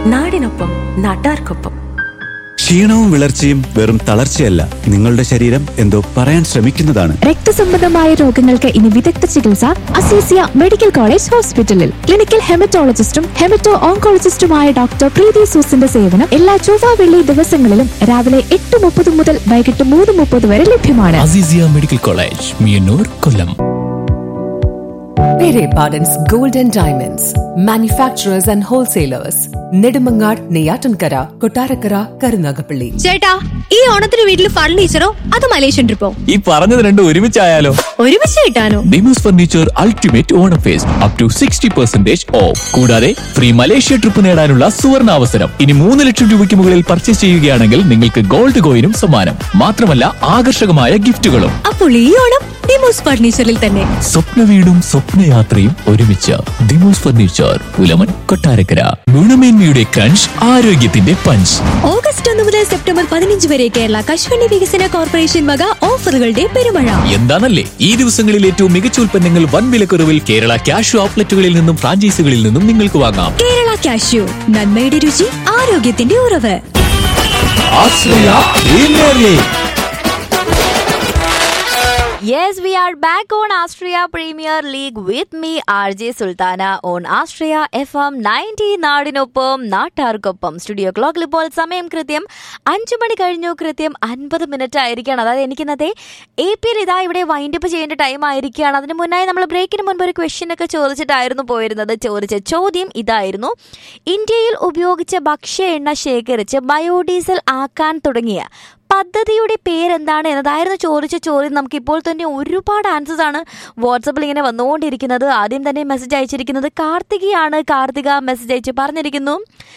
നാടിനൊപ്പം നാട്ടാർക്കൊപ്പം ക്ഷീണവും വിളർച്ചയും വെറും തളർച്ചയല്ല നിങ്ങളുടെ ശരീരം എന്തോ പറയാൻ ശ്രമിക്കുന്നതാണ് രക്തസംബന്ധമായ രോഗങ്ങൾക്ക് ഇനി വിദഗ്ധ ചികിത്സ അസീസിയ മെഡിക്കൽ കോളേജ് ഹോസ്പിറ്റലിൽ ക്ലിനിക്കൽ ഹെമറ്റോളജിസ്റ്റും ഹെമറ്റോ ഓങ്കോളജിസ്റ്റുമായ ഡോക്ടർ പ്രീതി സൂസിന്റെ സേവനം എല്ലാ ചൊവ്വ വെള്ളി ദിവസങ്ങളിലും രാവിലെ എട്ട് മുപ്പത് മുതൽ വൈകിട്ട് മൂന്ന് മുപ്പത് വരെ ലഭ്യമാണ് Azeezia medical college Meeyannoor Kollam Pere Pardon's Gold and Diamonds, manufacturers and wholesalers, Nedumangad, Neyatankara, Kotarakara, Karunagapalli. ചേട്ടാ ഈ ഓണത്തിന് വീട്ടിൽ ഫർണിച്ചറോ അത് മലേഷ്യൻ ട്രിപ്പോ ഈ പറഞ്ഞത് രണ്ടും ഒരുമിച്ചായാലോ ഒരുമിച്ച് കിട്ടാനോ നിമൂസ് furniture ultimate Onam fest up to sixty percentage off കൂടാതെ ഫ്രീ മലേഷ്യ ട്രിപ്പ് നേടാനുള്ള സുവർണ അവസരം ഇനി മൂന്ന് ലക്ഷം രൂപയ്ക്ക് മുകളിൽ പർച്ചേസ് ചെയ്യുകയാണെങ്കിൽ നിങ്ങൾക്ക് ഗോൾഡ് കോയിനും സമ്മാനം മാത്രമല്ല ആകർഷകമായ ഗിഫ്റ്റുകളും അപ്പോൾ ഈ ഓണം ഡിമോസ് ഫർണിച്ചറിൽ തന്നെ സ്വപ്ന വീടും സ്വപ്നയാത്രയും ഒരുമിച്ച് ദിമോസ് ഫർണിച്ചർ പുലമൻ കൊട്ടാരക്കര ഗുണമേന്മയുടെ ക്രഞ്ച് ആരോഗ്യത്തിന്റെ പഞ്ച് ഓഗസ്റ്റ് ഒന്ന് മുതൽ സെപ്റ്റംബർ പതിനഞ്ച് വരെ കേരള കശുവണ്ടി വികസന കോർപ്പറേഷൻ വക ഓഫറുകളുടെ പെരുമഴ എന്താണല്ലേ ഈ ദിവസങ്ങളിൽ ഏറ്റവും മികച്ച ഉൽപ്പന്നങ്ങൾ വൻ വിലക്കുറവിൽ കേരള ക്യാഷ് ഔട്ട്ലെറ്റുകളിൽ നിന്നും ഫ്രാഞ്ചൈസികളിൽ നിന്നും നിങ്ങൾക്ക് വാങ്ങാം കേരള കാഷ്യൂ നന്മയുടെ രുചി ആരോഗ്യത്തിന്റെ ഉറവ് Yes, we are back on Austria Premier League with me, RJ Sultana, on Austria FM 90 നാടിനൊപ്പം നാട്ടാർക്കൊപ്പം സ്റ്റുഡിയോ ക്ലോക്കിൽ ഇപ്പോൾ സമയം കൃത്യം അഞ്ചു മണി കഴിഞ്ഞു കൃത്യം അൻപത് മിനിറ്റ് ആയിരിക്കുകയാണ് അതായത് എനിക്ക് ഇന്നത്തെ എ പിയിൽ ഇതാ ഇവിടെ വൈൻഡപ്പ് ചെയ്യേണ്ട ടൈം ആയിരിക്കുകയാണ് അതിന് മുന്നായി നമ്മൾ ബ്രേക്കിന് മുൻപ് ഒരു ക്വസ്റ്റ്യൻ ഒക്കെ ചോദിച്ചിട്ടായിരുന്നു പോയിരുന്നത് ചോദിച്ച ചോദ്യം ഇതായിരുന്നു ഇന്ത്യയിൽ ഉപയോഗിച്ച ഭക്ഷ്യ എണ്ണ ശേഖരിച്ച് ബയോഡീസൽ ആക്കാൻ തുടങ്ങിയ പദ്ധതിയുടെ പേരെന്താണ് എന്നതായിരുന്നു ചോദിച്ച ചോദ്യം നമുക്ക് ഇപ്പോൾ തന്നെ ഒരുപാട് ആൻസേഴ്സ് ആണ് വാട്സപ്പിൽ ഇങ്ങനെ വന്നുകൊണ്ടിരിക്കുന്നത് ആദ്യം തന്നെ മെസ്സേജ് അയച്ചിരിക്കുന്നത് കാർത്തികയാണ് കാർത്തിക മെസ്സേജ് അയച്ച് പറഞ്ഞിരിക്കുന്നു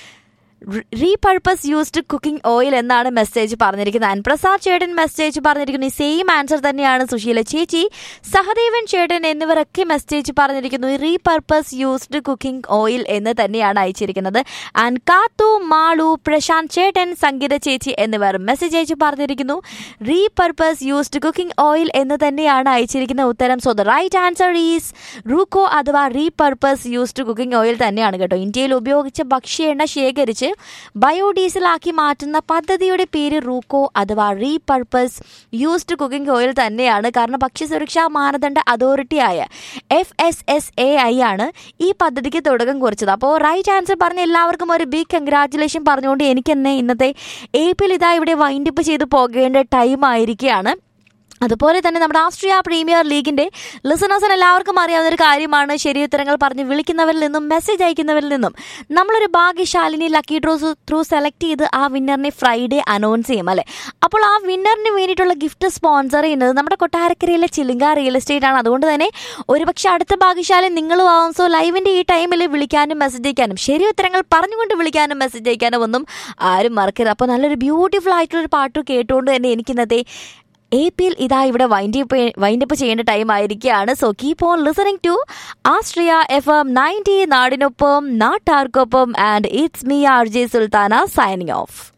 റീപർപ്പസ് യൂസ്ഡ് കുക്കിംഗ് ഓയിൽ എന്നാണ് മെസ്സേജ് പറഞ്ഞിരിക്കുന്നത് ആൻഡ് പ്രസാദ് ചേട്ടൻ മെസ്സേജ് പറഞ്ഞിരിക്കുന്നു ഈ സെയിം ആൻസർ തന്നെയാണ് സുശീല ചേച്ചി സഹദേവൻ ചേട്ടൻ എന്നിവരൊക്കെ മെസ്സേജ് പറഞ്ഞിരിക്കുന്നു റീപർപ്പസ് യൂസ്ഡ് കുക്കിംഗ് ഓയിൽ എന്ന് തന്നെയാണ് അയച്ചിരിക്കുന്നത് ആൻഡ് കാത്തു മാളു പ്രശാന്ത് ചേട്ടൻ സംഗീത ചേച്ചി എന്നിവർ മെസ്സേജ് അയച്ച് പറഞ്ഞിരിക്കുന്നു റീപർപ്പസ് യൂസ്ഡ് കുക്കിംഗ് ഓയിൽ എന്ന് തന്നെയാണ് അയച്ചിരിക്കുന്ന ഉത്തരം so the right answer is RUCO അഥവാ റീപർപ്പസ് യൂസ്ഡ് കുക്കിംഗ് ഓയിൽ തന്നെയാണ് കേട്ടോ ഇന്ത്യയിൽ ഉപയോഗിച്ച ഭക്ഷ്യ എണ്ണ ശേഖരിച്ച് ബയോഡീസലാക്കി മാറ്റുന്ന പദ്ധതിയുടെ പേര് റൂക്കോ അഥവാ റീപർപ്പസ് യൂസ്ഡ് കുക്കിംഗ് ഓയിൽ തന്നെയാണ് കാരണം ഭക്ഷ്യസുരക്ഷാ മാനദണ്ഡ അതോറിറ്റിയായ F S S A I ആണ് ഈ പദ്ധതിക്ക് തുടക്കം കുറിച്ചത് അപ്പോൾ റൈറ്റ് ആൻസർ പറഞ്ഞ എല്ലാവർക്കും ഒരു ബിഗ് കൺഗ്രാറ്റുലേഷൻ പറഞ്ഞുകൊണ്ട് എനിക്ക് തന്നെ ഇന്നത്തെ എ പിയിൽ ഇതാ ഇവിടെ വൈൻഡപ്പ് ചെയ്ത് പോകേണ്ട ടൈം ആയിരിക്കുകയാണ് അതുപോലെ തന്നെ നമ്മുടെ ആസ്ട്രിയ പ്രീമിയർ ലീഗിന്റെ ലിസണേഴ്സിന് എല്ലാവർക്കും അറിയാവുന്ന ഒരു കാര്യമാണ് ശരി ഉത്തരങ്ങൾ പറഞ്ഞ് വിളിക്കുന്നവരിൽ നിന്നും മെസ്സേജ് അയക്കുന്നവരിൽ നിന്നും നമ്മളൊരു ഭാഗ്യശാലിനി ലക്കി ഡ്രോസ് ത്രൂ സെലക്ട് ചെയ്ത് ആ വിന്നറിനെ ഫ്രൈഡേ അനൗൺസ് ചെയ്യും അല്ലേ അപ്പോൾ ആ വിന്നറിന് വേണ്ടിയിട്ടുള്ള ഗിഫ്റ്റ് സ്പോൺസർ ചെയ്യുന്നത് നമ്മുടെ കൊട്ടാരക്കരയിലെ ചിലുങ്ക റിയൽ എസ്റ്റേറ്റ് ആണ് അതുകൊണ്ട് തന്നെ ഒരുപക്ഷെ അടുത്ത ഭാഗ്യശാലി നിങ്ങളും ആവും സോ ലൈവിന്റെ ഈ ടൈമിൽ വിളിക്കാനും മെസ്സേജ് അയക്കാനും ശരി ഉത്തരങ്ങൾ പറഞ്ഞുകൊണ്ട് വിളിക്കാനും മെസ്സേജ് അയക്കാനും ഒന്നും ആരും മറക്കരുത് അപ്പോൾ നല്ലൊരു ബ്യൂട്ടിഫുൾ ആയിട്ടുള്ള ഒരു പാട്ട് കേട്ടുകൊണ്ട് തന്നെ എനിക്കിന്നത്തെ എ പിയിൽ ഇതാ ഇവിടെ വൈൻഡപ്പ് വൈൻഡപ്പ് ചെയ്യേണ്ട ടൈം ആയിരിക്കുകയാണ് so keep on listening to Astria F M ninety നാടിനൊപ്പം നാട്ടാർക്കൊപ്പം and it's me R J Sultana signing of